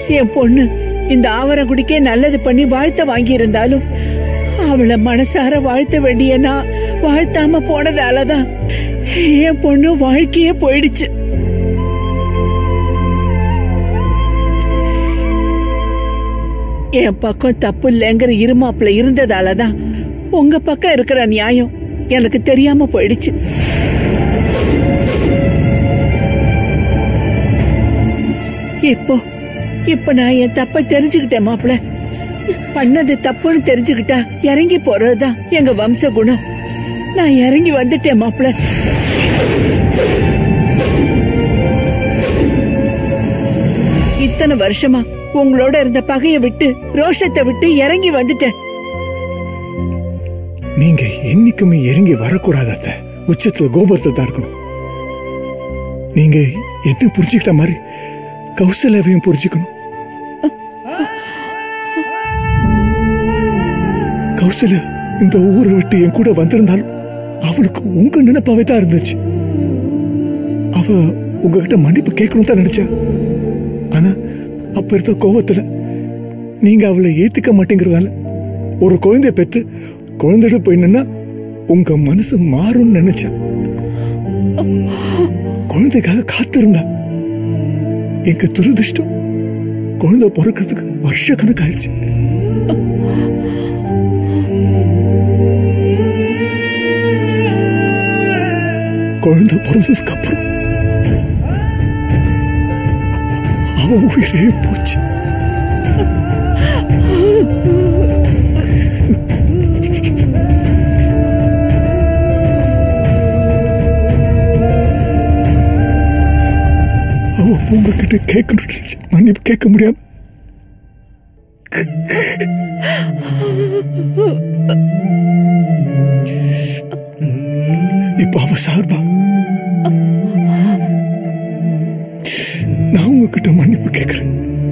என் பொண்ணு இந்த ஆவரங்குடிக்கே நல்லது பண்ணி வாழ்த்த வாங்கி இருந்தாலும் அவளை மனசார வாழ்த்த வேண்டிய நான் வாழ்த்தாம போனதாலதான் என் பொண்ணு வாழ்க்கையே போயிடுச்சு என் பக்கம் தப்பு இல்லைங்கிற இருமாப்புல இருந்ததாலதான் உங்க பக்கம் இருக்கிற நியாயம் எனக்கு தெரியாம போயிடுச்சு இப்போ இப்ப நான் என் தப்ப தெரிஞ்சுக்கிட்டேன் மாப்பிள பண்ணது தப்புன்னு தெரிஞ்சுக்கிட்டா இறங்கி போறதுதான் எங்க வம்ச குணம் நான் இறங்கி வந்துட்டேன் மாப்பிள இத்தனை வருஷமா உங்களோட இருந்த பகைய விட்டு ரோஷத்தை விட்டு இறங்கி வந்துட்டேன் நீங்க என்னைக்குமே இறங்கி வரக்கூடாது அத்தை உச்சத்துல கோபுரத்தை தான் இருக்கணும் நீங்க என்ன புரிஞ்சுக்கிட்ட மாதிரி கௌசல்யாவையும் புரிஞ்சுக்கணும் கௌசல்யா இந்த ஊரை விட்டு என் கூட வந்திருந்தாலும் அவளுக்கு உங்க நினைப்பாவே தான் இருந்துச்சு அவ உங்ககிட்ட மன்னிப்பு கேட்கணும் தான் நினைச்சா ஆனா அப்ப இருந்த கோவத்துல நீங்க அவளை ஏத்துக்க மாட்டேங்கிறதால ஒரு குழந்தைய பெத்து குழந்தையோட போய் நின்னா உங்க மனசு மாறும்னு நினைச்சா குழந்தைக்காக காத்திருந்தா எங்க துரதிருஷ்டம் குழந்தை பிறக்கிறதுக்கு வருஷ கணக்காயிருச்சு குழந்தை பிறந்ததுக்கு அப்புறம் அவ உயிரே போச்சு அவ உங்ககிட்ட கேட்கணும் நினைச்சு மன்னிப்பு கேட்க முடியாம இப்ப அவ சார்பா நான் உங்ககிட்ட மன்னிப்பு கேட்கிறேன்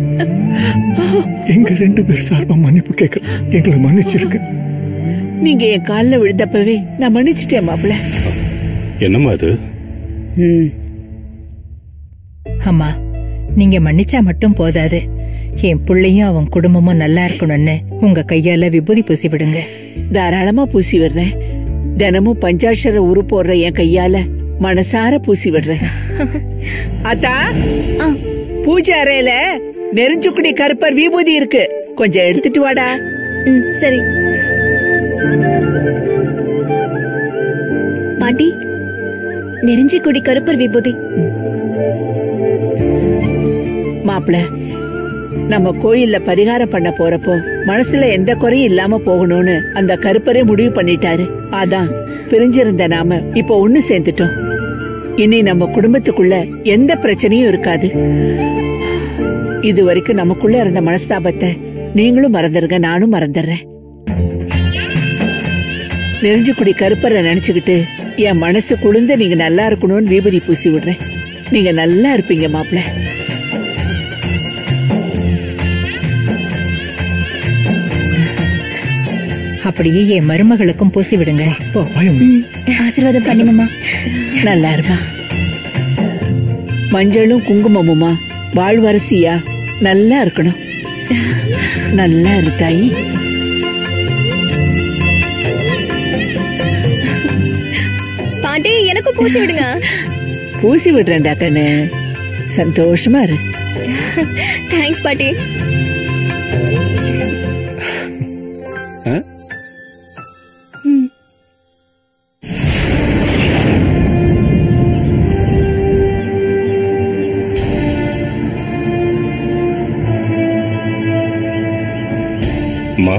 எங்க ரெண்டு பேர் சார்பா மன்னிப்பு கேட்கிறேன் எங்களை மன்னிச்சிருக்க நீங்க என் கால்ல விழுந்தப்பவே நான் மன்னிச்சிட்டேன் மாப்பிள என்னம்மா இது அம்மா நீங்க மன்னிச்சா மட்டும் போதாது என் புள்ளையும் அவன் குடும்பமும் நல்லா இருக்கணும்னு உங்க கையால விபூதி பூசி விடுங்க தாராளமா பூசி விடுறேன் தினமும் பஞ்சாட்சர உரு போடுற என் கையால மனசார பூசி விடுறேன் அத்தா பூஜை அறையில நெருஞ்சுக்குடி கருப்பர் விபூதி இருக்கு கொஞ்சம் எடுத்துட்டு வாடா ம் சரி பாட்டி நெருஞ்சி குடி கருப்பர் விபூதி மாப்பிள நம்ம கோயில்ல பரிகாரம் பண்ண போறப்போ மனசுல எந்த குறையும் இல்லாம போகணும்னு அந்த கருப்பரே முடிவு பண்ணிட்டாரு அதான் பிரிஞ்சிருந்த நாம இப்போ ஒண்ணு சேர்ந்துட்டோம் இனி நம்ம குடும்பத்துக்குள்ள எந்த பிரச்சனையும் இருக்காது இது வரைக்கும் நமக்குள்ள இருந்த மனஸ்தாபத்தை நீங்களும் மறந்துருங்க நானும் மறந்துடுறேன் நெருஞ்சுக்குடி கருப்பரை நினைச்சுக்கிட்டு என் மனசு குளிர்ந்து நீங்க நல்லா இருக்கணும்னு விபூதி பூசி விடுறேன் நீங்க நல்லா இருப்பீங்க மாப்பிள்ள அப்படியே என் மருமகளுக்கும் பூசி விடுங்க அப்பா பயம் ஆசீர்வாதம் பண்ணுங்கம்மா நல்லா இருப்பா மஞ்சளும் குங்குமமுமா வாழ்வரசியா நல்லா இருக்கணும் நல்லா இரு தாயி பாட்டி எனக்கும் பூசி விடுங்க பூசி விடுறேன்டா கண்ணு சந்தோஷமா இரு தேங்க்ஸ் பாட்டி அம்மா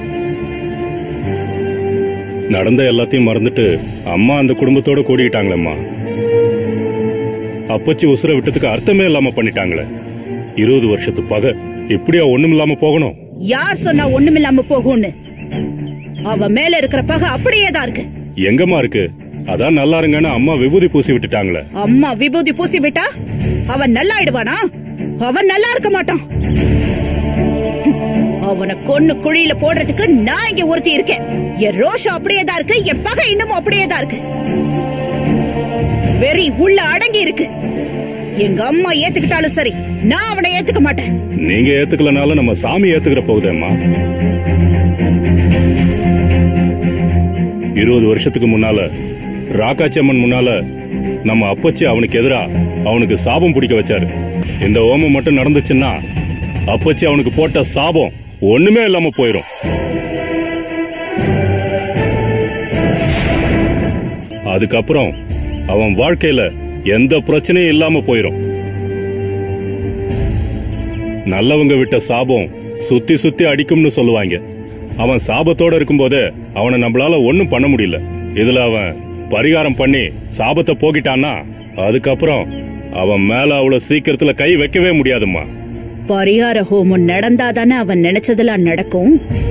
நடந்த எல்லாத்தையும் மறந்துட்டு அம்மா அந்த குடும்பத்தோட கூடிக்கிட்டாங்களேம்மா அப்பச்சி உசுர விட்டதுக்கு அர்த்தமே இல்லாம பண்ணிட்டாங்களே இருபது வருஷத்து பகை எப்படியா ஒண்ணும் இல்லாம போகணும் யார் சொன்னா ஒண்ணுமில்லாம போகும்னு அவ மேல இருக்கிற பகை அப்படியே தான் இருக்கு எங்கம்மா இருக்கு அதான் நல்லா இருங்கன்னு அம்மா விபூதி பூசி விட்டுட்டாங்களே அம்மா விபூதி பூசி விட்டா அவன் நல்லா ஆயிடுவானா அவன் நல்லா இருக்க மாட்டான் அவனை கொன்னு குழியில போடுறதுக்கு நான் இங்க ஒருத்தி இருக்கேன் என் ரோஷம் அப்படியே தான் இருக்கு என் பகை இன்னமும் அப்படியே தான் இருக்கு வெறி உள்ள அடங்கி இருக்கு எங்க அம்மா ஏத்துக்கிட்டாலும் சரி நான் அவனை ஏத்துக்க மாட்டேன் நீங்க ஏத்துக்கலனாலும் நம்ம சாமி ஏத்துக்கிற போகுதேம்மா இருபது வருஷத்துக்கு முன்னால ராக்காச்சி அம்மன் முன்னால நம்ம அப்பச்சி அவனுக்கு எதிரா அவனுக்கு சாபம் பிடிக்க வச்சாரு இந்த ஓமம் மட்டும் நடந்துச்சுன்னா அப்பச்சி அவனுக்கு போட்ட சாபம் ஒண்ணுமே இல்லாம போயிரும் அதுக்கப்புறம் அவன் வாழ்க்கையில எந்த பிரச்சனையும் இல்லாம போயிரும் நல்லவங்க விட்ட சாபம் சுத்தி சுத்தி அடிக்கும்னு சொல்லுவாங்க அவன் சாபத்தோட இருக்கும்போது அவனை நம்மளால ஒண்ணும் பண்ண முடியல இதுல அவன் பரிகாரம் பண்ணி சாபத்தை போக்கிட்டான்னா அதுக்கப்புறம் அவன் மேல அவ்வளவு சீக்கிரத்துல கை வைக்கவே முடியாதும்மா பரிகார ஹோமம் நடந்தாதானே அவன் நினைச்சதெல்லாம் நடக்கும்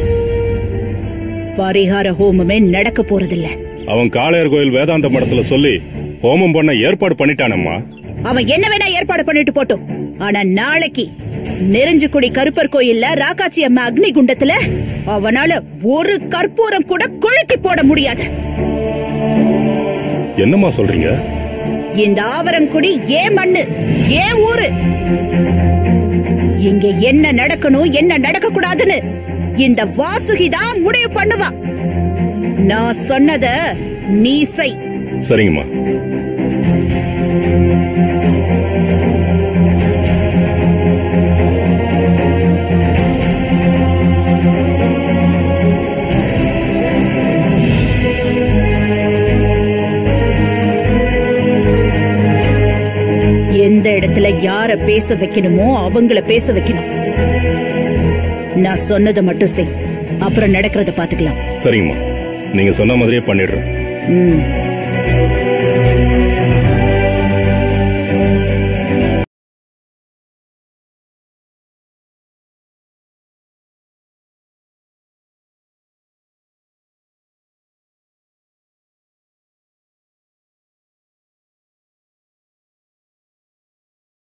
பரிகார ஹோமமே நடக்க போறதில்ல அவன் காளையர் கோயில் வேதாந்த மடத்துல சொல்லி ஹோமம் பண்ண ஏற்பாடு பண்ணிட்டானம்மா அவன் என்ன வேணா ஏற்பாடு பண்ணிட்டு போட்டும் ஆனா நாளைக்கு நெருஞ்சுக்குடி கருப்பர் கோயில்ல ராக்காச்சி அம்மா அக்னி குண்டத்துல அவனால ஒரு கற்பூரம் கூட கொளுத்தி போட முடியாது என்னம்மா சொல்றீங்க இந்த ஆவரங்குடி ஏன் மண்ணு ஏன் ஊரு இங்க என்ன நடக்கணும் என்ன நடக்க கூடாதுன்னு இந்த வாசுகி தான் முடிவு பண்ணுவா நான் சொன்னத நீ செய் சரிங்கம்மா எந்த இடத்துல யார பேச வைக்கணுமோ அவங்கள பேச வைக்கணும் நான் சொன்னதை மட்டும் செய் அப்புறம் நடக்கிறத பாத்துக்கலாம் சரிங்கம்மா நீங்க சொன்ன மாதிரியே பண்ணிடுறேன் ம்